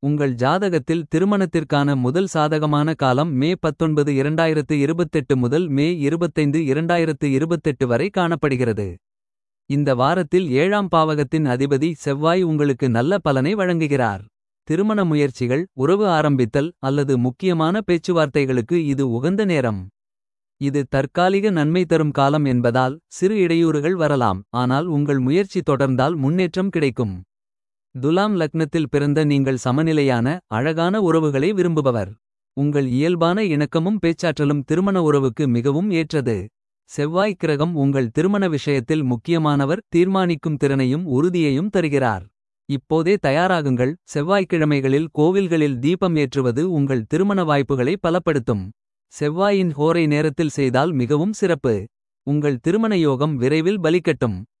உங்கள் ஜாதகத்தில் திருமணத்திற்கான முதல் சாதகமான காலம் மே 19 2028 முதல் மே 25 2028 வரை காணப்படுகிறது. இந்த வாரத்தில் ஏழாம் பாவகத்தின் அதிபதி செவ்வாய் உங்களுக்கு நல்ல பலனை வழங்குகிறார். திருமண முயற்சிகள் உறவு ஆரம்பித்தல் அல்லது முக்கியமான பேச்சுவார்த்தைகளுக்கு இது உகந்த நேரம். இது தற்காலிக நன்மை தரும் காலம் என்பதால் சிறு இடையூறுகள் வரலாம். ஆனால் உங்கள் முயற்சி தொடர்ந்தால் முன்னேற்றம் கிடைக்கும். துலாம் லக்னத்தில் பிறந்த நீங்கள் சமநிலையான அழகான உறவுகளை விரும்புபவர். உங்கள் இயல்பான இணக்கமும் பேச்சாற்றலும் திருமண உறவுக்கு மிகவும் ஏற்றது. செவ்வாய் கிரகம் உங்கள் திருமண விஷயத்தில் முக்கியமானவர் தீர்மானிக்கும் திறனையும் உறுதியையும் தருகிறார். இப்போதே தயாராகுங்கள் செவ்வாய்க்கிழமைகளில் கோவில்களில் தீபம் ஏற்றுவது உங்கள் திருமண வாய்ப்புகளை பலப்படுத்தும். செவ்வாயின் ஹோரை நேரத்தில் செய்தால் மிகவும் சிறப்பு. உங்கள் திருமண யோகம் விரைவில் பலிக்கட்டும்.